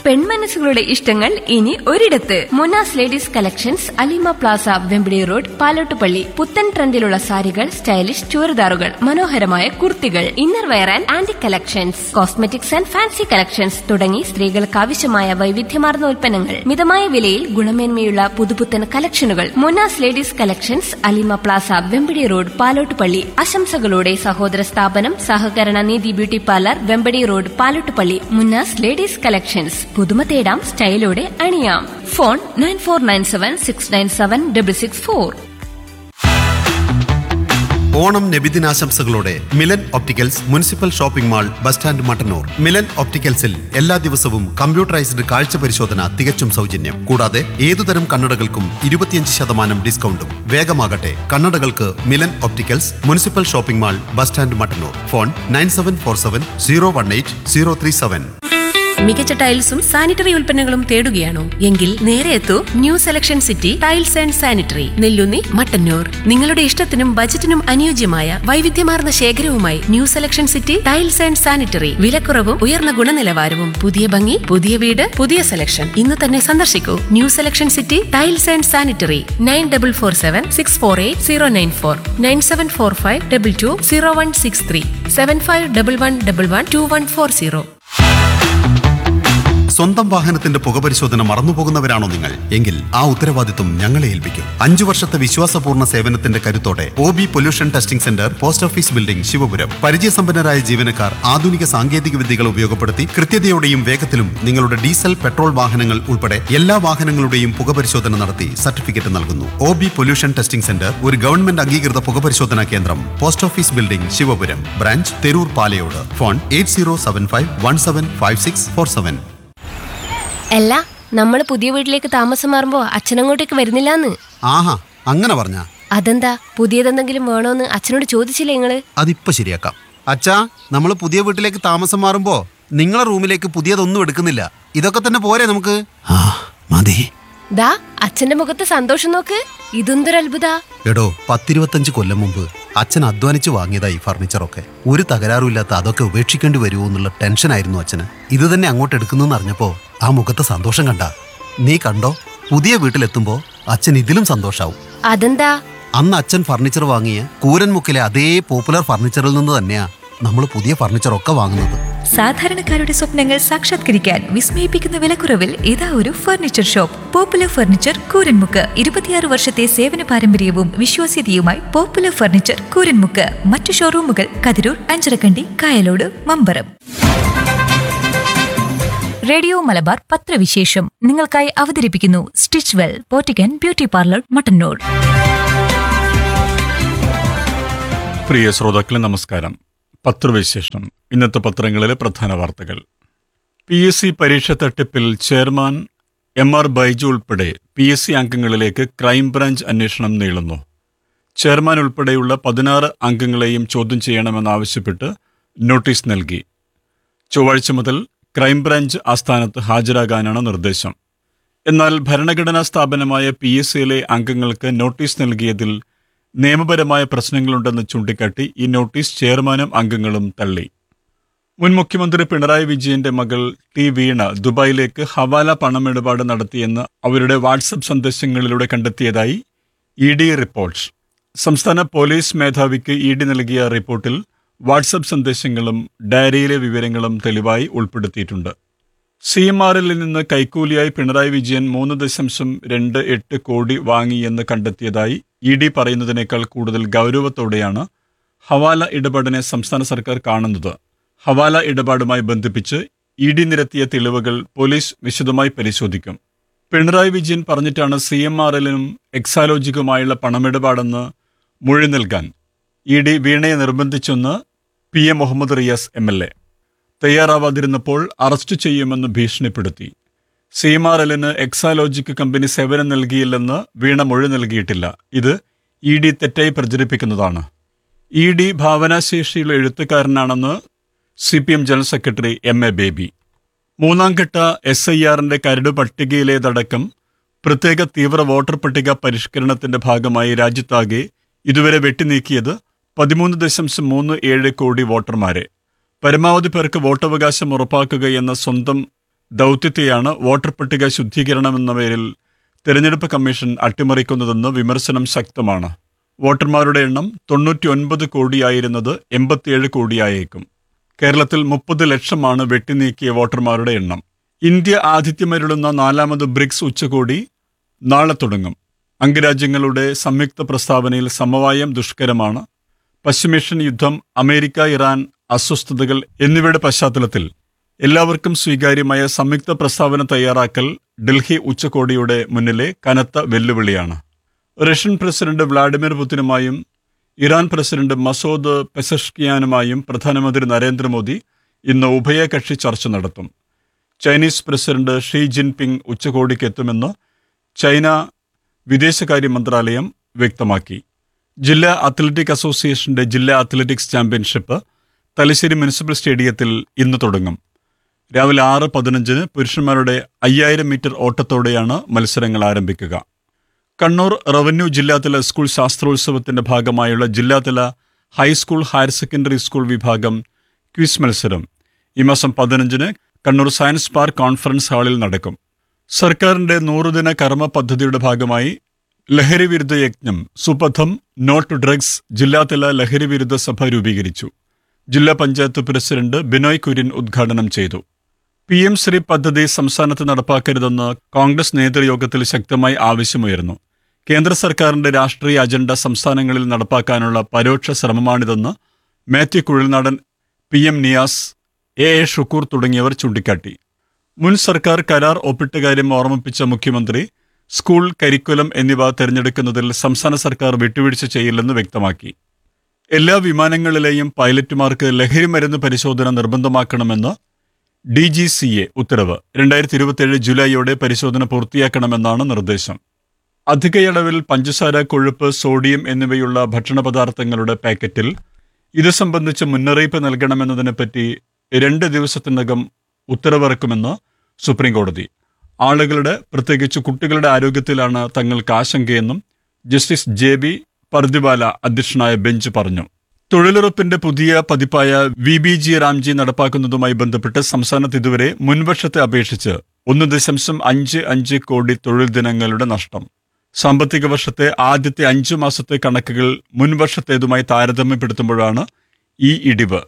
പെൺമനസ്സുകളുടെ ഇഷ്ടങ്ങൾ ഇനി ഒരിടത്ത് Munas ladies collections Alima plaza Vempidi road Palottupally പുത്തൻ ട്രെൻഡിലുള്ള സാരികൾ സ്റ്റൈലിഷ് ചുരിദാറുകൾ മനോഹരമായ കുർത്തികൾ inner wear and aunty collections cosmetics and fancy collections തുടങ്ങി സ്ത്രീകൾക്ക് ആവശ്യമായ വൈവിധ്യമാർന്ന ഉൽപ്പന്നങ്ങൾ മിതമായ വിലയിൽ ഗുണമേന്മയുള്ള പുതുപുത്തൻ കളക്ഷനുകൾ Munas ladies collections Alima plaza Vempadi road Palottupally ആശംസകളോടെ സഹോദര സ്ഥാപനം സഹകരണ നീതി beauty parlour Vempadi road Palottupally Munnas ladies collections പുതുമ തേടാം സ്റ്റൈലോടെ അണിയാം phone nine four nine seven six nine seven double six four Onam നബിദിനാശംസകളോടെ Milan opticals municipal shopping mall bus stand Mattannur Milan ഒപ്റ്റിക്കൽസിൽ എല്ലാ ദിവസവും കമ്പ്യൂട്ടറൈസ്ഡ് കാഴ്ച പരിശോധന തികച്ചും സൗജന്യം കൂടാതെ ഏതുതരം കണ്ണടകൾക്കും ഇരുപത്തിയഞ്ച് ശതമാനം ഡിസ്കൗണ്ടും വേഗമാകട്ടെ കണ്ണടകൾക്ക് Milan opticals municipal shopping mall bus stand Mattannur phone nine seven four seven zero one eight zero three seven മികച്ച ടൈൽസും സാനിറ്ററി ഉൽപ്പന്നങ്ങളും തേടുകയാണോ എങ്കിൽ നേരെ എത്തൂ new selection city tiles and sanitary Nellunni Mattannur നിങ്ങളുടെ ഇഷ്ടത്തിനും ബജറ്റിനും അനുയോജ്യമായ വൈവിധ്യമാർന്ന ശേഖരവുമായി new selection city tiles and sanitary വിലക്കുറവും ഉയർന്ന ഗുണനിലവാരവും പുതിയ ഭംഗി പുതിയ വീട് പുതിയ സെലക്ഷൻ ഇന്ന് തന്നെ സന്ദർശിക്കൂ new selection city tiles and sanitary nine double four seven six four eight zero nine four nine seven four five double two zero one six three seven five double one double one two one four zero സ്വന്തം വാഹനത്തിന്റെ പുകപരിശോധന മറന്നുപോകുന്നവരാണോ നിങ്ങൾ എങ്കിൽ ആ ഉത്തരവാദിത്വം ഞങ്ങളെ ഏൽപ്പിക്കും അഞ്ചു വർഷത്തെ വിശ്വാസപൂർണ്ണ സേവനത്തിന്റെ കരുത്തോടെ O B pollution testing centre post office building Sivapuram പരിചയസമ്പന്നരായ ജീവനക്കാർ ആധുനിക സാങ്കേതിക വിദ്യകൾ ഉപയോഗപ്പെടുത്തി കൃത്യതയോടെയും വേഗത്തിലും നിങ്ങളുടെ ഡീസൽ പെട്രോൾ വാഹനങ്ങൾ ഉൾപ്പെടെ എല്ലാ വാഹനങ്ങളുടെയും പുകപരിശോധന നടത്തി സർട്ടിഫിക്കറ്റ് നൽകുന്നു O B pollution testing centre ഒരു ഗവൺമെന്റ് അംഗീകൃത പുകപരിശോധനാ കേന്ദ്രം post office building Sivapuram branch Theroor Palayode phone eight zero seven five one seven five six four seven അല്ല നമ്മൾ പുതിയ വീട്ടിലേക്ക് താമസം മാറുമ്പോ അച്ഛനങ്ങോട്ടേക്ക് വരുന്നില്ലാന്ന് ആഹാ അങ്ങനെ പറഞ്ഞ അതെന്താ പുതിയതെന്തെങ്കിലും വേണോന്ന് അച്ഛനോട് ചോദിച്ചില്ലേ നിങ്ങള് അതിപ്പോ ശരിയാക്കാം അച്ഛാ നമ്മൾ പുതിയ വീട്ടിലേക്ക് താമസം മാറുമ്പോ നിങ്ങളെ റൂമിലേക്ക് പുതിയതൊന്നും എടുക്കുന്നില്ല ഇതൊക്കെ തന്നെ പോരെ നമുക്ക് ആ മതി ദാ അച്ഛന്റെ മുഖത്ത് സന്തോഷം നോക്ക് ഇതെന്തൊരു അത്ഭുത എടോ പത്തിരുപത്തഞ്ച് കൊല്ലം മുമ്പ് അച്ഛൻ അധ്വാനിച്ച് വാങ്ങിയതാ ഈ ഫർണിച്ചറൊക്കെ ഒരു തകരാറുമില്ലാത്ത അതൊക്കെ ഉപേക്ഷിക്കേണ്ടി വരുമോ എന്നുള്ള ടെൻഷനായിരുന്നു അച്ഛന് ഇത് തന്നെ അങ്ങോട്ട് എടുക്കുന്നു അറിഞ്ഞപ്പോ ആ മുഖത്തെ സന്തോഷം കണ്ട നീ കണ്ടോ പുതിയ വീട്ടിലെത്തുമ്പോ അച്ഛൻ ഇതിലും സന്തോഷാവും അതെന്താ അന്ന് അച്ഛൻ ഫർണിച്ചർ വാങ്ങിയ കൂരൻമുക്കിലെ അതേ പോപ്പുലർ ഫർണിച്ചറിൽ നിന്ന് തന്നെയാ നമ്മൾ പുതിയ ഫർണിച്ചറൊക്കെ വാങ്ങുന്നത് സാധാരണക്കാരുടെ സ്വപ്നങ്ങൾ സാക്ഷാത്കരിക്കാൻ വിസ്മയിപ്പിക്കുന്ന വിലക്കുറവിൽ ഇതാ ഒരു furniture shop popular furniture Kooranmukku ഇരുപത്തിയാറ് വർഷത്തെ സേവന പാരമ്പര്യവും വിശ്വാസ്യതയുമായി പോപ്പുലർ ഫർണിച്ചർ കൂരൻമുക്ക് മറ്റു ഷോറൂമുകൾ കതിരൂർ അഞ്ചരക്കണ്ടി കായലോട് മമ്പറം റേഡിയോ മലബാർ പത്രവിശേഷം നിങ്ങൾക്കായി അവതരിപ്പിക്കുന്നു സ്റ്റിച്ച് വെൽ പോറ്റിക്കൻ ബ്യൂട്ടി പാർലർ മട്ടന്നൂർ പ്രിയ ശ്രോതാക്കളെ നമസ്കാരം പത്രവിശേഷം ഇന്നത്തെ പത്രങ്ങളിലെ പ്രധാന വാർത്തകൾ പി എസ് സി പരീക്ഷ തട്ടിപ്പിൽ ചെയർമാൻ എം ആർ ബൈജു ഉൾപ്പെടെ പി എസ് സി അംഗങ്ങളിലേക്ക് ക്രൈംബ്രാഞ്ച് അന്വേഷണം നീളുന്നു ചെയർമാൻ ഉൾപ്പെടെയുള്ള പതിനാറ് അംഗങ്ങളെയും ചോദ്യം ചെയ്യണമെന്നാവശ്യപ്പെട്ട് നോട്ടീസ് നൽകി ചൊവ്വാഴ്ച മുതൽ ക്രൈംബ്രാഞ്ച് ആസ്ഥാനത്ത് ഹാജരാകാനാണ് നിർദ്ദേശം എന്നാൽ ഭരണഘടനാ സ്ഥാപനമായ പി എസ് സിയിലെ അംഗങ്ങൾക്ക് നോട്ടീസ് നൽകിയതിൽ നിയമപരമായ പ്രശ്നങ്ങളുണ്ടെന്ന് ചൂണ്ടിക്കാട്ടി ഈ നോട്ടീസ് ചെയർമാനും അംഗങ്ങളും തള്ളി മുൻ മുഖ്യമന്ത്രി പിണറായി വിജയന്റെ മകൾ ടി വീണ ദുബായിലേക്ക് ഹവാല പണമിടപാട് നടത്തിയെന്ന് അവരുടെ വാട്സപ്പ് സന്ദേശങ്ങളിലൂടെ കണ്ടെത്തിയതായി ഇ ഡി റിപ്പോർട്ട് സംസ്ഥാന പോലീസ് മേധാവിക്ക് ഇ ഡി നൽകിയ റിപ്പോർട്ടിൽ വാട്സപ്പ് സന്ദേശങ്ങളും ഡയറിയിലെ വിവരങ്ങളും തെളിവായി ഉൾപ്പെടുത്തിയിട്ടുണ്ട് സി എം ആറിൽ നിന്ന് കൈക്കൂലിയായി പിണറായി വിജയൻ മൂന്ന് ദശാംശം രണ്ട് എട്ട് കോടി വാങ്ങിയെന്ന് കണ്ടെത്തിയതായി ഇ ഡി പറയുന്നതിനേക്കാൾ കൂടുതൽ ഗൗരവത്തോടെയാണ് ഹവാല ഇടപാടിനെ സംസ്ഥാന സർക്കാർ കാണുന്നത് ഹവാല ഇടപാടുമായി ബന്ധിപ്പിച്ച് ഇ ഡി നിരത്തിയ തെളിവുകൾ പോലീസ് വിശദമായി പരിശോധിക്കും പിണറായി വിജയൻ പറഞ്ഞിട്ടാണ് സി എം ആർ എല്ലിനും എക്സാലോജിക്കുമായുള്ള പണമിടപാടെന്ന് മൊഴി നൽകാൻ ഇ ഡി വീണയെ നിർബന്ധിച്ചെന്ന് P A Muhammad Riyas M L A തയ്യാറാവാതിരുന്നപ്പോൾ അറസ്റ്റ് ചെയ്യുമെന്ന് ഭീഷണിപ്പെടുത്തി സി എം ആർ എല്ലിന് എക്സാലോജിക് കമ്പനി സേവനം നൽകിയില്ലെന്ന് വീണ മൊഴി നൽകിയിട്ടില്ല ഇത് ഇ ഡി തെറ്റായി പ്രചരിപ്പിക്കുന്നതാണ് ഇ ഡി ഭാവനാശേഷിയുള്ള എഴുത്തുകാരനാണെന്ന് C P M general secretary M A Baby മൂന്നാം ഘട്ട എസ് ഐ ആറിന്റെ കരട് പട്ടികയിലേതടക്കം പ്രത്യേക തീവ്ര വോട്ടർ പട്ടിക പരിഷ്കരണത്തിന്റെ ഭാഗമായി രാജ്യത്താകെ ഇതുവരെ വെട്ടിനീക്കിയത് പതിമൂന്ന് ദശാംശം മൂന്ന് ഏഴ് കോടി വോട്ടർമാരെ പരമാവധി പേർക്ക് വോട്ടവകാശം ഉറപ്പാക്കുക എന്ന സ്വന്തം ദൗത്യത്തെയാണ് വോട്ടർ പട്ടിക ശുദ്ധീകരണമെന്ന പേരിൽ തെരഞ്ഞെടുപ്പ് കമ്മീഷൻ അട്ടിമറിക്കുന്നതെന്ന് വിമർശനം ശക്തമാണ് വോട്ടർമാരുടെ എണ്ണം തൊണ്ണൂറ്റി ഒൻപത് കോടിയായിരുന്നത് എൺപത്തിയേഴ് കോടിയായേക്കും കേരളത്തിൽ മുപ്പത് ലക്ഷമാണ് വെട്ടിനീക്കിയ വോട്ടർമാരുടെ എണ്ണം ഇന്ത്യ ആതിഥ്യമരുളുന്ന നാലാമത് ബ്രിക്സ് ഉച്ചകോടി നാളെ തുടങ്ങും അംഗരാജ്യങ്ങളുടെ സംയുക്ത പ്രസ്താവനയിൽ സമവായം ദുഷ്കരമാണ് പശ്ചിമേഷ്യൻ യുദ്ധം അമേരിക്ക ഇറാൻ അസ്വസ്ഥതകൾ എന്നിവയുടെ പശ്ചാത്തലത്തിൽ എല്ലാവർക്കും സ്വീകാര്യമായ സംയുക്ത പ്രസ്താവന തയ്യാറാക്കൽ ഡൽഹി ഉച്ചകോടിയുടെ മുന്നിലെ കനത്ത വെല്ലുവിളിയാണ് റഷ്യൻ പ്രസിഡന്റ് വ്ളാഡിമിർ പുതിനുമായും ഇറാൻ പ്രസിഡന്റ് മസൂദ് പെസഷ്കിയാനുമായും പ്രധാനമന്ത്രി നരേന്ദ്രമോദി ഇന്ന് ഉഭയകക്ഷി ചർച്ച നടത്തും ചൈനീസ് പ്രസിഡന്റ് ഷീ ജിൻപിങ് ഉച്ചകോടിക്ക് എത്തുമെന്ന് ചൈന വിദേശകാര്യ മന്ത്രാലയം വ്യക്തമാക്കി ജില്ലാ അത്ലറ്റിക് അസോസിയേഷന്റെ ജില്ലാ അത്ലറ്റിക്സ് ചാമ്പ്യൻഷിപ്പ് തലശ്ശേരി മുനിസിപ്പൽ സ്റ്റേഡിയത്തിൽ ഇന്ന് തുടങ്ങും രാവിലെ ആറ് പതിനഞ്ചിന് പുരുഷന്മാരുടെ അയ്യായിരം മീറ്റർ ഓട്ടത്തോടെയാണ് മത്സരങ്ങൾ ആരംഭിക്കുക കണ്ണൂർ റവന്യൂ ജില്ലാതല സ്കൂൾ ശാസ്ത്രോത്സവത്തിന്റെ ഭാഗമായുള്ള ജില്ലാതല ഹൈസ്കൂൾ ഹയർ സെക്കൻഡറി സ്കൂൾ വിഭാഗം ക്വിസ് മത്സരം ഈ മാസം പതിനഞ്ചിന് കണ്ണൂർ സയൻസ് പാർക്ക് കോൺഫറൻസ് ഹാളിൽ നടക്കും സർക്കാരിന്റെ നൂറുദിന കർമ്മ പദ്ധതിയുടെ ഭാഗമായി ലഹരി വിരുദ്ധ യജ്ഞം സുപഥം നോട്ട് ഡ്രഗ്സ് ജില്ലാതല ലഹരി വിരുദ്ധ സഭ രൂപീകരിച്ചു ജില്ലാ പഞ്ചായത്ത് പ്രസിഡന്റ് ബിനോയ് കുര്യൻ ഉദ്ഘാടനം ചെയ്തു പി എം ശ്രീ പദ്ധതി സംസ്ഥാനത്ത് നടപ്പാക്കരുതെന്ന് കോൺഗ്രസ് നേതൃയോഗത്തിൽ ശക്തമായി ആവശ്യമുയർന്നു കേന്ദ്ര സർക്കാരിന്റെ രാഷ്ട്രീയ അജണ്ട സംസ്ഥാനങ്ങളിൽ നടപ്പാക്കാനുള്ള പരോക്ഷ ശ്രമമാണിതെന്ന് Mathew Kuzhalnadan P M Niyas A A Shukkoor തുടങ്ങിയവർ ചൂണ്ടിക്കാട്ടി മുൻ സർക്കാർ കരാർ ഒപ്പിട്ട കാര്യം ഓർമ്മിപ്പിച്ച മുഖ്യമന്ത്രി സ്കൂൾ കരിക്കുലം എന്നിവ തിരഞ്ഞെടുക്കുന്നതിൽ സംസ്ഥാന സർക്കാർ വിട്ടുവീഴ്ച ചെയ്യില്ലെന്ന് വ്യക്തമാക്കി എല്ലാ വിമാനങ്ങളിലെയും പൈലറ്റുമാർക്ക് ലഹരി മരുന്ന് പരിശോധന നിർബന്ധമാക്കണമെന്ന് ഡി ജി സി എ ഉത്തരവ് രണ്ടായിരത്തി ഇരുപത്തിയേഴ് ജൂലൈയോടെ പരിശോധന പൂർത്തിയാക്കണമെന്നാണ് നിർദ്ദേശം അധികയളവിൽ പഞ്ചസാര കൊഴുപ്പ് സോഡിയം എന്നിവയുള്ള ഭക്ഷണ പദാർത്ഥങ്ങളുടെ പാക്കറ്റിൽ ഇത് സംബന്ധിച്ച് മുന്നറിയിപ്പ് നൽകണമെന്നതിനെപ്പറ്റി രണ്ട് ദിവസത്തിനകം ഉത്തരവിറക്കുമെന്ന് സുപ്രീം കോടതി ആളുകളുടെ പ്രത്യേകിച്ച് കുട്ടികളുടെ ആരോഗ്യത്തിലാണ് തങ്ങൾക്ക് ആശങ്കയെന്നും ജസ്റ്റിസ് ജെ ബി പർദിവാല അധ്യക്ഷനായ ബെഞ്ച് പറഞ്ഞു തൊഴിലുറപ്പിന്റെ പുതിയ പതിപ്പായ വി ബി ജി റാംജി നടപ്പാക്കുന്നതുമായി ബന്ധപ്പെട്ട് സംസ്ഥാനത്ത് ഇതുവരെ മുൻവർഷത്തെ അപേക്ഷിച്ച് ഒന്ന് ദശാംശം അഞ്ച് അഞ്ച് കോടി തൊഴിൽ ദിനങ്ങളുടെ നഷ്ടം സാമ്പത്തിക വർഷത്തെ ആദ്യത്തെ അഞ്ചു മാസത്തെ കണക്കുകൾ മുൻവർഷത്തേതുമായി താരതമ്യപ്പെടുത്തുമ്പോഴാണ് ഈ ഇടിവ്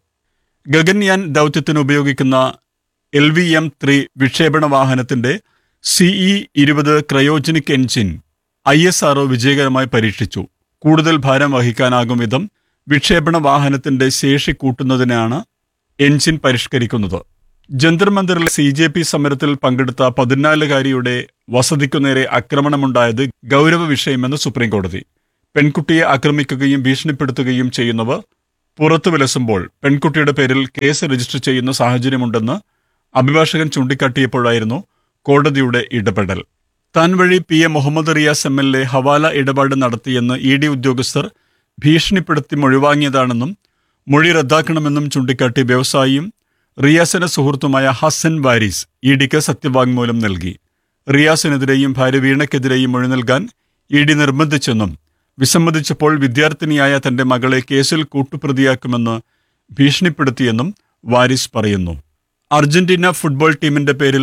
ഗഗൻയാൻ ദൗത്യത്തിന് ഉപയോഗിക്കുന്ന എൽ വി എം ത്രീ വിക്ഷേപണ വാഹനത്തിന്റെ സിഇ ഇരുപത് cryogenic engine I S R O വിജയകരമായി പരീക്ഷിച്ചു കൂടുതൽ ഭാരം വഹിക്കാനാകും വിധം വിക്ഷേപണ വാഹനത്തിന്റെ ശേഷി കൂട്ടുന്നതിനാണ് എൻജിൻ പരിഷ്കരിക്കുന്നത് ജന്തർ മന്ദിറിൽ സി ജെ പി സമരത്തിൽ പങ്കെടുത്ത പതിനാലുകാരിയുടെ വസതിക്കു നേരെ ആക്രമണമുണ്ടായത് ഗൗരവ വിഷയമെന്ന് സുപ്രീം കോടതി പെൺകുട്ടിയെ ആക്രമിക്കുകയും ഭീഷണിപ്പെടുത്തുകയും ചെയ്യുന്നവർ പുറത്തു വിലസുമ്പോൾ പെൺകുട്ടിയുടെ പേരിൽ കേസ് രജിസ്റ്റർ ചെയ്യുന്ന സാഹചര്യമുണ്ടെന്ന് അഭിഭാഷകൻ ചൂണ്ടിക്കാട്ടിയപ്പോഴായിരുന്നു കോടതിയുടെ ഇടപെടൽ താൻ വഴി P A Muhammad Riyas M L A hawala ഇടപാട് നടത്തിയെന്ന് ഇ ഡി ഉദ്യോഗസ്ഥർ ഭീഷണിപ്പെടുത്തി മൊഴിവാങ്ങിയതാണെന്നും മൊഴി റദ്ദാക്കണമെന്നും ചൂണ്ടിക്കാട്ടി വ്യവസായിയും റിയാസിന്റെ സുഹൃത്തുമായ ഹസൻ വാരിസ് ഇ ഡിക്ക് സത്യവാങ്മൂലം നൽകി റിയാസിനെതിരെയും ഭാര്യ വീണയ്ക്കെതിരെയും മൊഴി നൽകാൻ ഇ ഡി നിർബന്ധിച്ചെന്നും വിസമ്മതിച്ചപ്പോൾ വിദ്യാർത്ഥിനിയായ തന്റെ മകളെ കേസിൽ കൂട്ടുപ്രതിയാക്കുമെന്ന് ഭീഷണിപ്പെടുത്തിയെന്നും വാരിസ് പറയുന്നു അർജന്റീന ഫുട്ബോൾ ടീമിന്റെ പേരിൽ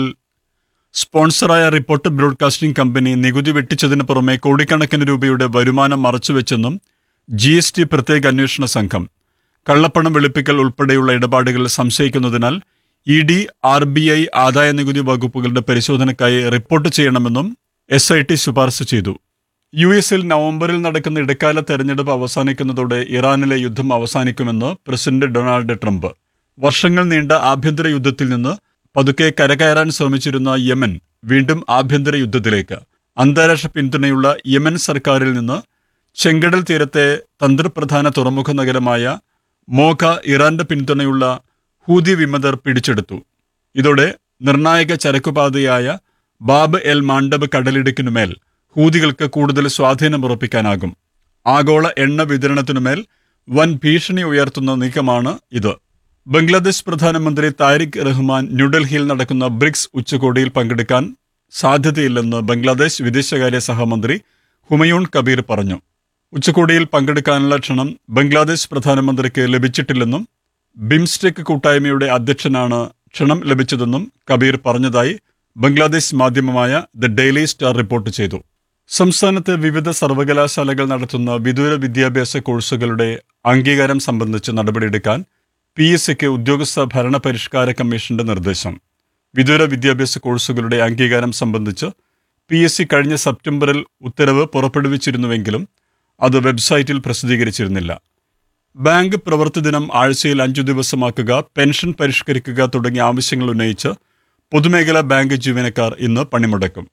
സ്പോൺസറായ റിപ്പോർട്ടർ ബ്രോഡ്കാസ്റ്റിംഗ് കമ്പനി നികുതി വെട്ടിച്ചതിന് പുറമെ കോടിക്കണക്കിന് രൂപയുടെ വരുമാനം മറച്ചുവെച്ചെന്നും ജി എസ് ടി പ്രത്യേക അന്വേഷണ സംഘം കള്ളപ്പണം വെളുപ്പിക്കൽ ഉൾപ്പെടെയുള്ള ഇടപാടുകൾ സംശയിക്കുന്നതിനാൽ E D R B I ആദായ നികുതി വകുപ്പുകളുടെ പരിശോധനയ്ക്കായി റിപ്പോർട്ട് ചെയ്യണമെന്നും എസ് ഐ ടി ശുപാർശ ചെയ്തു യു എസിൽ നവംബറിൽ നടക്കുന്ന ഇടക്കാല തെരഞ്ഞെടുപ്പ് അവസാനിക്കുന്നതോടെ ഇറാനിലെ യുദ്ധം അവസാനിക്കുമെന്ന് പ്രസിഡന്റ് ഡൊണാൾഡ് ട്രംപ് വർഷങ്ങൾ നീണ്ട ആഭ്യന്തര യുദ്ധത്തിൽ നിന്ന് പതുക്കെ കരകയറാൻ ശ്രമിച്ചിരുന്ന യമൻ വീണ്ടും ആഭ്യന്തര യുദ്ധത്തിലേക്ക് അന്താരാഷ്ട്ര പിന്തുണയുള്ള യമൻ സർക്കാരിൽ നിന്ന് ചെങ്കടൽ തീരത്തെ തന്ത്രപ്രധാന തുറമുഖ നഗരമായ മോഖ ഇറാന്റെ പിന്തുണയുള്ള ഹൂതി വിമതർ പിടിച്ചെടുത്തു ഇതോടെ നിർണായക ചരക്കുപാതയായ ബാബ് എൽ മാണ്ഡബ് കടലിടുക്കിനുമേൽ ഹൂതികൾക്ക് കൂടുതൽ സ്വാധീനമുറപ്പിക്കാനാകും ആഗോള എണ്ണ വിതരണത്തിനുമേൽ വൻ ഭീഷണി ഉയർത്തുന്ന നീക്കമാണ് ഇത് ബംഗ്ലാദേശ് പ്രധാനമന്ത്രി താരിഖ് റഹ്മാൻ ന്യൂഡൽഹിയിൽ നടക്കുന്ന ബ്രിക്സ് ഉച്ചകോടിയിൽ പങ്കെടുക്കാൻ സാധ്യതയില്ലെന്ന് ബംഗ്ലാദേശ് വിദേശകാര്യ സഹമന്ത്രി ഹുമയൂൺ കബീർ പറഞ്ഞു ഉച്ചകോടിയിൽ പങ്കെടുക്കാനുള്ള ക്ഷണം ബംഗ്ലാദേശ് പ്രധാനമന്ത്രിക്ക് ലഭിച്ചിട്ടില്ലെന്നും ബിംസ്റ്റെക് കൂട്ടായ്മയുടെ അധ്യക്ഷനാണ് ക്ഷണം ലഭിച്ചതെന്നും കബീർ പറഞ്ഞതായി ബംഗ്ലാദേശ് മാധ്യമമായ ദ ഡെയിലി സ്റ്റാർ റിപ്പോർട്ട് ചെയ്തു സംസ്ഥാനത്ത് വിവിധ സർവകലാശാലകൾ നടത്തുന്ന വിദൂര വിദ്യാഭ്യാസ കോഴ്സുകളുടെ അംഗീകാരം സംബന്ധിച്ച് നടപടിയെടുക്കാൻ പി എസ് സിക്ക് ഉദ്യോഗസ്ഥ ഭരണ പരിഷ്കാര കമ്മീഷന്റെ നിർദ്ദേശം വിദൂര വിദ്യാഭ്യാസ കോഴ്സുകളുടെ അംഗീകാരം സംബന്ധിച്ച് പി എസ് സി കഴിഞ്ഞ സെപ്റ്റംബറിൽ ഉത്തരവ് പുറപ്പെടുവിച്ചിരുന്നുവെങ്കിലും അത് വെബ്സൈറ്റിൽ പ്രസിദ്ധീകരിച്ചിരുന്നില്ല ബാങ്ക് പ്രവൃത്തി ദിനം ആഴ്ചയിൽ അഞ്ചു ദിവസമാക്കുക പെൻഷൻ പരിഷ്കരിക്കുക തുടങ്ങിയ ആവശ്യങ്ങൾ ഉന്നയിച്ച് പൊതുമേഖലാ ബാങ്ക് ജീവനക്കാർ ഇന്ന് പണിമുടക്കും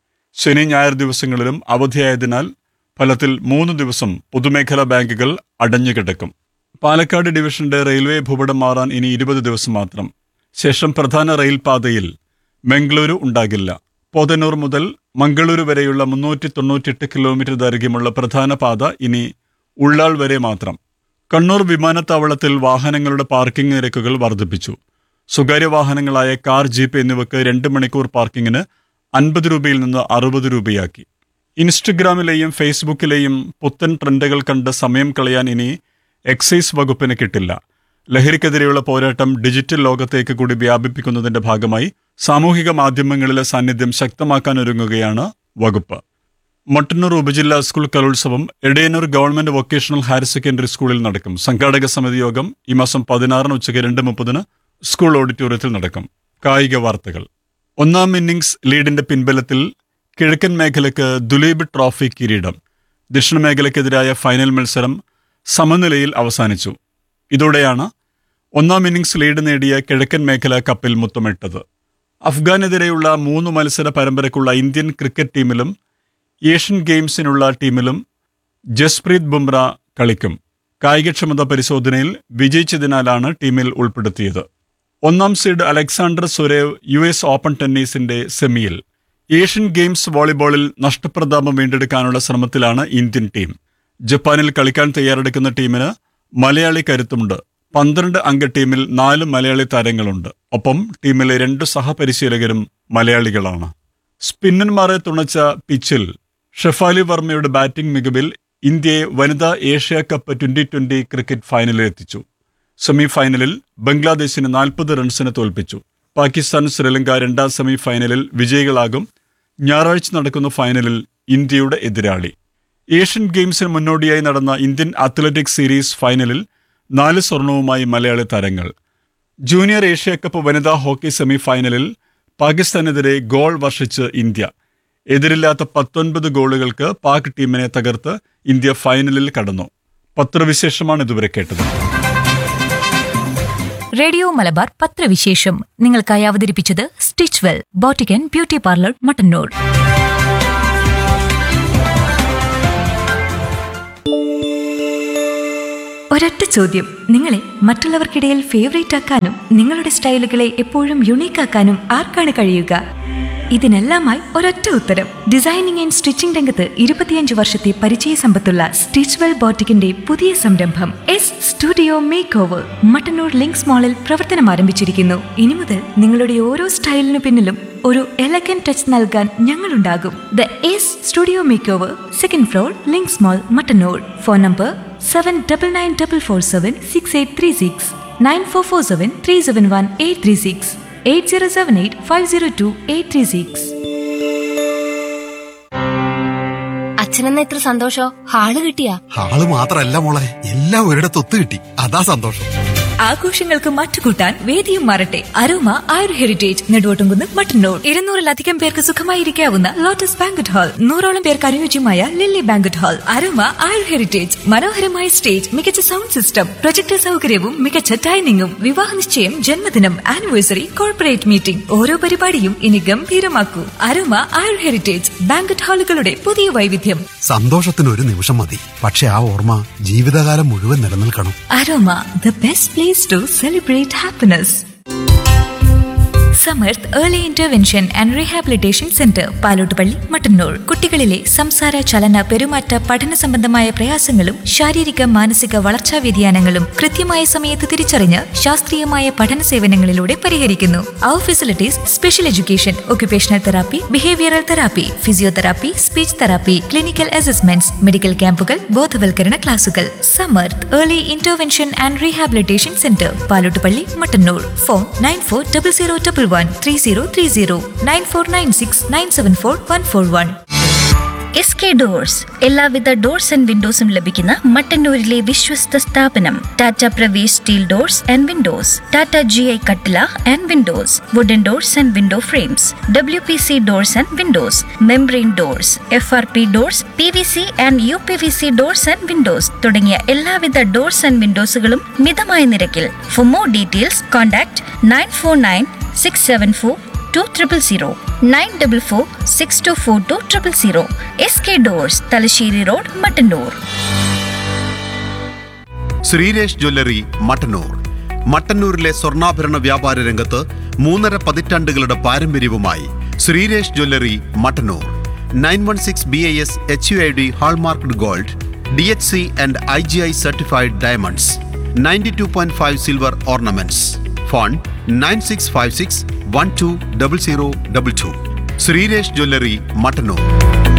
ശനി ഞായർ ദിവസങ്ങളിലും അവധിയായതിനാൽ ഫലത്തിൽ മൂന്ന് ദിവസം പൊതുമേഖലാ ബാങ്കുകൾ അടഞ്ഞുകിടക്കും പാലക്കാട് ഡിവിഷന്റെ റെയിൽവേ ഭൂപടം മാറാൻ ഇനി ഇരുപത് ദിവസം മാത്രം ശേഷം പ്രധാന റെയിൽ പാതയിൽ മംഗളൂരു ഉണ്ടാകില്ല പോതന്നൂർ മുതൽ മംഗളൂരു വരെയുള്ള മുന്നൂറ്റി തൊണ്ണൂറ്റിയെട്ട് കിലോമീറ്റർ ദൈർഘ്യമുള്ള പ്രധാന പാത ഇനി ഉള്ളാൾ വരെ മാത്രം കണ്ണൂർ വിമാനത്താവളത്തിൽ വാഹനങ്ങളുടെ പാർക്കിംഗ് നിരക്കുകൾ വർദ്ധിപ്പിച്ചു സ്വകാര്യ വാഹനങ്ങളായ കാർ ജീപ്പ് എന്നിവയ്ക്ക് രണ്ട് മണിക്കൂർ പാർക്കിങ്ങിന് അൻപത് രൂപയിൽ നിന്ന് അറുപത് രൂപയാക്കി ഇൻസ്റ്റഗ്രാമിലെയും ഫേസ്ബുക്കിലെയും പുത്തൻ ട്രെൻഡുകൾ കണ്ട് സമയം കളയാൻ ഇനി എക്സൈസ് വകുപ്പിന് കിട്ടില്ല ലഹരിക്കെതിരെയുള്ള പോരാട്ടം ഡിജിറ്റൽ ലോകത്തേക്ക് കൂടി വ്യാപിപ്പിക്കുന്നതിന്റെ ഭാഗമായി സാമൂഹിക മാധ്യമങ്ങളിലെ സാന്നിധ്യം ശക്തമാക്കാനൊരുങ്ങുകയാണ് വകുപ്പ് മട്ടന്നൂർ ഉപജില്ലാ സ്കൂൾ കലോത്സവം Edayannur government vocational higher secondary സ്കൂളിൽ നടക്കും സംഘാടക സമിതി യോഗം ഈ മാസം പതിനാറിന് ഉച്ചയ്ക്ക് രണ്ട് മുപ്പതിന് സ്കൂൾ ഓഡിറ്റോറിയത്തിൽ നടക്കും കായിക വാർത്തകൾ ഒന്നാം ഇന്നിംഗ്സ് ലീഡിന്റെ പിൻബലത്തിൽ കിഴക്കൻ മേഖലയ്ക്ക് ദുലീബ് ട്രോഫി കിരീടം ദക്ഷിണ മേഖലയ്ക്കെതിരായ ഫൈനൽ മത്സരം സമനിലയിൽ അവസാനിച്ചു ഇതോടെയാണ് ഒന്നാം ഇന്നിംഗ്സ് ലീഡ് നേടിയ കിഴക്കൻ മേഖല കപ്പിൽ മുത്തമിട്ടത് അഫ്ഗാനെതിരെയുള്ള മൂന്ന് മത്സര പരമ്പരയ്ക്കുള്ള ഇന്ത്യൻ ക്രിക്കറ്റ് ടീമിലും ഏഷ്യൻ ഗെയിംസിനുള്ള ടീമിലും ജസ്പ്രീത് ബുംറ കളിക്കും കായികക്ഷമത പരിശോധനയിൽ വിജയിച്ചതിനാലാണ് ടീമിൽ ഉൾപ്പെടുത്തിയത് ഒന്നാം seed Alexander Zverev U S Open ടെന്നീസിന്റെ സെമിയിൽ ഏഷ്യൻ ഗെയിംസ് വോളിബോളിൽ നഷ്ടപ്രതാപം വീണ്ടെടുക്കാനുള്ള ശ്രമത്തിലാണ് ഇന്ത്യൻ ടീം ജപ്പാനിൽ കളിക്കാൻ തയ്യാറെടുക്കുന്ന ടീമിന് മലയാളി കരുത്തുമുണ്ട് പന്ത്രണ്ട് അംഗ ടീമിൽ നാല് മലയാളി താരങ്ങളുണ്ട് ഒപ്പം ടീമിലെ രണ്ട് സഹപരിശീലകരും മലയാളികളാണ് സ്പിന്നർമാരെ തുണച്ച പിച്ചിൽ ഷെഫാലി വർമ്മയുടെ ബാറ്റിംഗ് മികവിൽ ഇന്ത്യയെ വനിതാ Asia Cup twenty twenty cricket ഫൈനലിൽ എത്തിച്ചു സെമി ഫൈനലിൽ ബംഗ്ലാദേശിന് നാൽപ്പത് റൺസിന് തോൽപ്പിച്ചു പാകിസ്ഥാൻ ശ്രീലങ്ക രണ്ടാം സെമി ഫൈനലിൽ വിജയികളാകും ഞായറാഴ്ച നടക്കുന്ന ഫൈനലിൽ ഇന്ത്യയുടെ എതിരാളി ഏഷ്യൻ ഗെയിംസിന് മുന്നോടിയായി നടന്ന ഇന്ത്യൻ അത്ലറ്റിക്സ് സീരീസ് ഫൈനലിൽ നാല് സ്വർണവുമായി മലയാളി താരങ്ങൾ ജൂനിയർ ഏഷ്യ കപ്പ് വനിതാ ഹോക്കി സെമി ഫൈനലിൽ പാകിസ്ഥാനെതിരെ ഗോൾ വർഷിച്ച് ഇന്ത്യ എതിരില്ലാത്ത പത്തൊൻപത് ഗോളുകൾക്ക് പാക് ടീമിനെ തകർത്ത് ഇന്ത്യ ഫൈനലിൽ കടന്നു പത്രവിശേഷമാണ് ഇതുവരെ കേട്ടത് റേഡിയോ മലബാർ പത്രവിശേഷം നിങ്ങൾക്കായി അവതരിപ്പിച്ചത് Stitch Well boutique beauty parlour Mattannur ഒരൊറ്റ ചോദ്യം നിങ്ങളെ മറ്റുള്ളവർക്കിടയിൽ ഫേവറേറ്റ് ആക്കാനും നിങ്ങളുടെ സ്റ്റൈലുകളെ എപ്പോഴും യുണീക്ക് ആക്കാനും ആർക്കാണ് കഴിയുക ഇതിനെല്ലാമായി ഒരൊറ്റ ഉത്തരം ഡിസൈനിങ് ആൻഡ് സ്റ്റിച്ചിംഗ് രംഗത്ത് ഇരുപത്തിയഞ്ച് വർഷത്തെ പരിചയ സമ്പത്തുള്ള സ്റ്റിച്ച്വെൽ ബോട്ടിക്കിന്റെ പുതിയ സംരംഭം S Studio Make Over Mattannur Links മാളിൽ പ്രവർത്തനം ആരംഭിച്ചിരിക്കുന്നു ഇനി മുതൽ നിങ്ങളുടെ ഓരോ സ്റ്റൈലിനു പിന്നിലും ഒരു എലഗൻ ടച്ച് നൽകാൻ ഞങ്ങളുണ്ടാകും the S Studio Make Over second floor Links Mall Mattannur phone number seven double nine double four seven six eight three six nine four four seven three seven one eight three six eight zero seven eight five zero two eight three six അച്ഛനെന്ന ഇത്ര സന്തോഷോ hall കിട്ടിയാ ആള് മാത്രല്ല മോളെ എല്ലാം ഒരിടത്ത് ഒത്തു കിട്ടി അതാ സന്തോഷം ആഘോഷങ്ങൾക്ക് മറ്റുകൂട്ടാൻ വേദിയും മാറട്ടെ അരോമ ആയുർ ഹെറിറ്റേജ് നെടുവോട്ടുംകുന്ന് മട്ടന്നൂർ ഇരുന്നൂറിലധികം പേർക്ക് സുഖമായിരിക്കാവുന്ന ലോട്ടസ് ബാങ്കറ്റ് ഹാൾ നൂറോളം പേർക്ക് അനുയോജ്യമായ Lily banquet hall Aroma Ayur Heritage മനോഹരമായ സ്റ്റേജ് മികച്ച സൗണ്ട് സിസ്റ്റം പ്രൊജക്ടർ സൗകര്യവും മികച്ച ഡൈനിങ്ങും വിവാഹ നിശ്ചയം ജന്മദിനം ആനിവേഴ്സറി കോർപ്പറേറ്റ് മീറ്റിംഗ് ഓരോ പരിപാടിയും ഇനി ഗംഭീരമാക്കൂ അരോമ ആയുർ ഹെറിറ്റേജ് ബാങ്കറ്റ് ഹാളുകളുടെ പുതിയ വൈവിധ്യം സന്തോഷത്തിന് ഒരു നിമിഷം മതി പക്ഷെ ആ ഓർമ്മ ജീവിതകാലം മുഴുവൻ നിലനിൽക്കണം Aroma the best place to celebrate happiness Samarth early intervention and rehabilitation centre Palottupalli Mattannur കുട്ടികളിലെ സംസാര ചലന പെരുമാറ്റ പഠന സംബന്ധമായ പ്രയാസങ്ങളും ശാരീരിക മാനസിക വളർച്ചാ വ്യതിയാനങ്ങളും കൃത്യമായ സമയത്ത് തിരിച്ചറിഞ്ഞ് ശാസ്ത്രീയമായ പഠന സേവനങ്ങളിലൂടെ പരിഹരിക്കുന്നു അവർ facilities special education occupational therapy behavioural therapy physiotherapy speech therapy clinical assessments medical ക്യാമ്പുകൾ ബോധവൽക്കരണ ക്ലാസുകൾ Samarth early intervention and rehabilitation centre Palottupalli Mattannur phone nine four double zero double one three zero three zero nine four nine six nine seven four one four one S K doors എല്ലാവിധ doors and വിൻഡോസും ലഭിക്കുന്ന മട്ടന്നൂരിലെ വിശ്വസ്ത സ്ഥാപനം Tata Pravesh steel doors and windows Tata G I കട്ടില and windows wooden doors and window frames W P C doors and windows membrane doors F R P doors P V C and U P V C doors and windows തുടങ്ങിയ എല്ലാവിധ doors and വിൻഡോസുകളും മിതമായ നിരക്കിൽ for more details contact nine four nine six seven four two triple zero nine double four six two four two triple zero S K doors Thalassery road Mattannur Sreeresh jewellery Mattannur മട്ടന്നൂരിലെ സ്വർണ്ണാഭരണ വ്യാപാര രംഗത്ത് മൂന്നര പതിറ്റാണ്ടുകളുടെ പാരമ്പര്യവുമായി Sreeresh jewellery Mattannur nine one six B I S H U I D hallmarked gold D H C and I G I certified diamonds ninety two point five silver ornaments phone nine six five six one two double zero double two Sreeresh jewellery Mattannur